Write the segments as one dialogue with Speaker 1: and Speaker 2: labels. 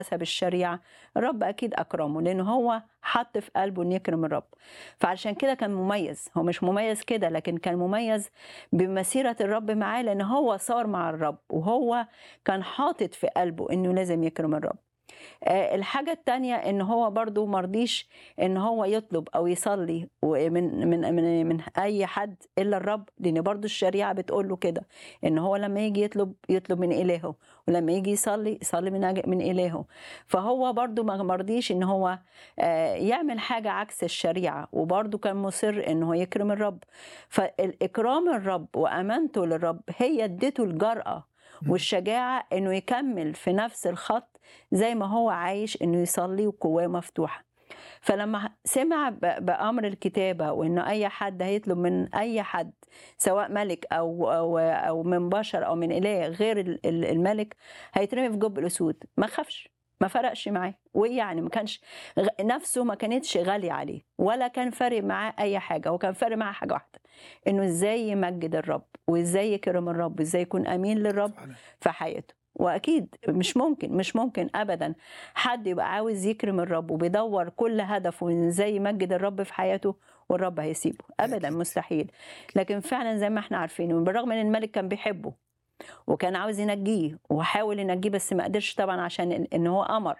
Speaker 1: حسب الشريعة الرب أكيد أكرمه لأن هو حط في قلبه إنه يكرم الرب فعشان كده كان مميز هو مش مميز كده لكن كان مميز بمسيرة الرب معاه لأن هو صار مع الرب وهو كان حاطط في قلبه إنه لازم يكرم الرب آه، الحاجة التانية إن هو برضو مرضيش إن هو يطلب أو يصلي من من من من أي حد إلا الرب لأن برضو الشريعة بتقول له كده إن هو لما يجي يطلب يطلب من إلهه ولما يجي يصلي يصلي من أج- من إلهه فهو برضو ما مرضيش إن هو آه، يعمل حاجة عكس الشريعة وبرضو كان مصر إن هو يكرم الرب فالإكرام الرب وأمانته للرب هي ادته الجرأة
Speaker 2: مم.
Speaker 1: والشجاعة إنه يكمل في نفس الخط زي ما هو عايش إنه يصلي وقواه مفتوحة فلما سمع ب- بأمر الكتابة وإنه أي حد هيطلب من أي حد سواء ملك أو أو أو من بشر أو من إله غير ال- ال- الملك هيترمي في جب الأسود ما خافش ما فرقش معاه ويعني ما كانش غ- نفسه ما كانتش غالية عليه ولا كان فارق معاه أي حاجة هو كان فارق معاه حاجة واحدة إنه إزاي يمجد الرب وإزاي يكرم الرب وإزاي يكون أمين للرب
Speaker 2: فعلا.
Speaker 1: في حياته واكيد مش ممكن مش ممكن ابدا حد يبقى عاوز يكرم الرب وبيدور كل هدفه ان ازاي يمجد الرب في حياته والرب هيسيبه ابدا
Speaker 2: أكيد.
Speaker 1: مستحيل لكن فعلا زي ما احنا عارفين بالرغم ان الملك كان بيحبه وكان عاوز ينجيه وحاول ينجيه بس ما قدرش طبعا عشان ان إن هو امر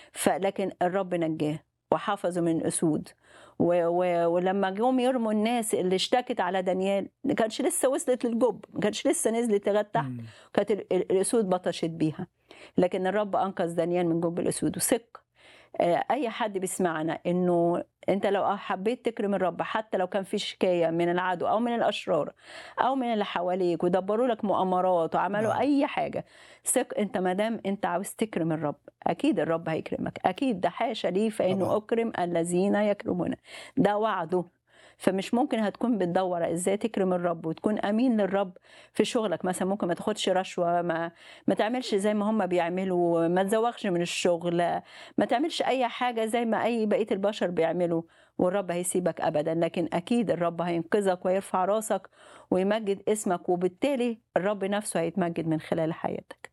Speaker 1: فلكن الرب نجاه وحافظه من الاسود و و ولما جم يرموا الناس اللي اشتكت على دانيال ما كانش لسه وصلت للجب ما كانش لسه نزلت لغايه تحت
Speaker 2: مم.
Speaker 1: كانت ال- ال- الاسود بطشت بيها لكن الرب انقذ دانيال من جب الاسود وثق آه، اي حد بيسمعنا انه انت لو حبيت تكرم الرب حتى لو كان في شكايه من العدو او من الاشرار او من اللي حواليك ودبروا لك مؤامرات وعملوا
Speaker 2: نعم.
Speaker 1: اي حاجه ثق انت ما دام انت عاوز تكرم الرب اكيد الرب هيكرمك اكيد ده حاشا ليه فانه
Speaker 2: طبعا.
Speaker 1: اكرم الذين يكرمون ده وعده فمش ممكن هتكون بتدور ازاي تكرم الرب وتكون امين للرب في شغلك مثلا ممكن ما تاخدش رشوه ما ما تعملش زي ما هم بيعملوا ما تزوغش من الشغل ما تعملش اي حاجه زي ما اي بقيه البشر بيعملوا والرب هيسيبك ابدا لكن اكيد الرب هينقذك ويرفع راسك ويمجد اسمك وبالتالي الرب نفسه هيتمجد من خلال حياتك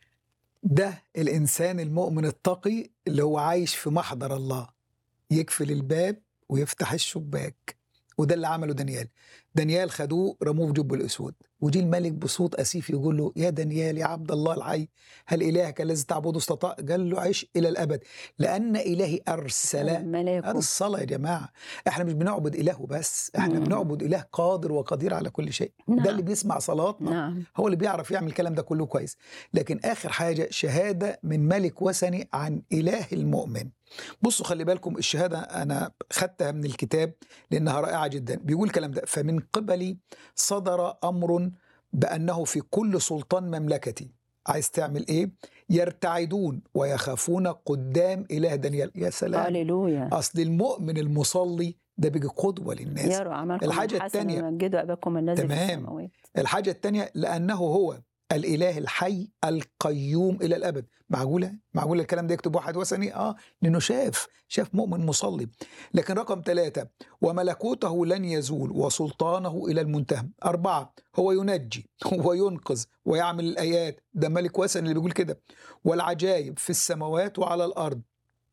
Speaker 2: ده الإنسان المؤمن التقي اللي هو عايش في محضر الله يقفل الباب ويفتح الشباك وده اللي عمله دانيال دانيال خدوه رموه في جب الأسود وجي الملك بصوت أسيف يقول له يا دانيال يا عبد الله الحي هل إلهك الذي تعبده استطاع قال له عيش إلى الأبد لأن إلهي أرسل هذه
Speaker 1: ملاكه
Speaker 2: الصلاة يا جماعة احنا مش بنعبد إله بس احنا
Speaker 1: مم.
Speaker 2: بنعبد إله قادر وقدير على كل شيء
Speaker 1: نعم.
Speaker 2: ده اللي بيسمع صلاتنا
Speaker 1: نعم
Speaker 2: هو اللي بيعرف يعمل الكلام ده كله كويس لكن آخر حاجة شهادة من ملك وثني عن إله المؤمن بصوا خلي بالكم الشهادة أنا خدتها من الكتاب لأنها رائعة جدا بيقول الكلام ده فمن قبلي صدر أمر بأنه في كل سلطان مملكتي عايز تعمل إيه يرتعدون ويخافون قدام إله دانيال يا سلام
Speaker 1: هللويا
Speaker 2: أصل المؤمن المصلي ده بيجي قدوة للناس
Speaker 1: يروا عملكم
Speaker 2: الحاجة
Speaker 1: الحسن
Speaker 2: التانية.
Speaker 1: ومجدوا اباكم الذي في
Speaker 2: تمام.
Speaker 1: السماوات
Speaker 2: الحاجة التانية لأنه هو الإله الحي القيوم إلى الأبد معقولة؟ معقولة الكلام ده يكتب واحد وثني؟ آه لأنه شاف شاف مؤمن مصلي لكن رقم ثلاثة وملكوته لن يزول وسلطانه إلى المنتهى أربعة هو ينجي وينقذ ويعمل الآيات ده ملك وثني اللي بيقول كده والعجائب في السماوات وعلى الأرض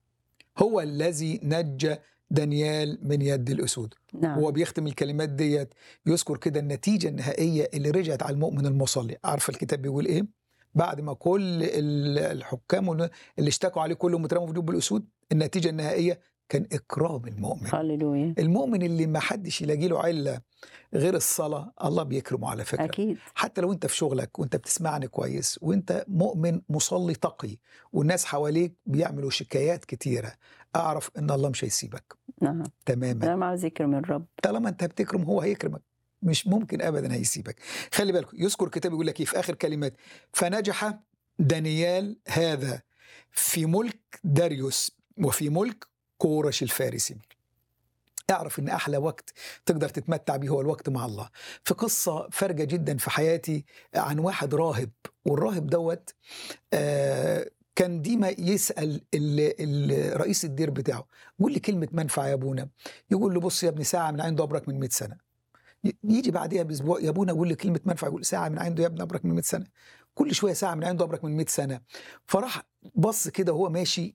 Speaker 2: هو الذي نجى دانيال من يد الأسود
Speaker 1: نعم
Speaker 2: هو بيختم الكلمات ديت يذكر كده النتيجة النهائية اللي رجعت على المؤمن المصلي عارف الكتاب بيقول ايه بعد ما كل ال- الحكام وال- اللي اشتكوا عليه كلهم اترموا في جب الأسود النتيجة النهائية كان إكرام المؤمن
Speaker 1: هللويا
Speaker 2: المؤمن اللي ما حدش يلاقي له علة غير الصلاة الله بيكرمه على فكرة
Speaker 1: اكيد
Speaker 2: حتى لو انت في شغلك وانت بتسمعني كويس وانت مؤمن مصلي تقي والناس حواليك بيعملوا شكايات كتيرة اعرف ان الله مش هيسيبك
Speaker 1: نعم
Speaker 2: تماما
Speaker 1: انا عاوز يكرم الرب
Speaker 2: طالما انت بتكرم هو هيكرمك مش ممكن ابدا هيسيبك خلي بالك يذكر كتاب يقول لك ايه في اخر كلمات فنجح دانيال هذا في ملك داريوس وفي ملك كورش الفارسي اعرف ان احلى وقت تقدر تتمتع بيه هو الوقت مع الله في قصه فارجه جدا في حياتي عن واحد راهب والراهب دوت آه كان ديما يسال ال- ال- رئيس الدير بتاعه قول لي كلمه منفعه يا ابونا يقول له بص يا ابني ساعه من عنده ابرك من 100 سنه ي- يجي بعديها باسبوع يا ابونا يقول لي كلمه منفع يقول ساعه من عنده يا ابني ابرك من 100 سنه كل شويه ساعه من عنده ابرك من 100 سنه فراح بص كده وهو ماشي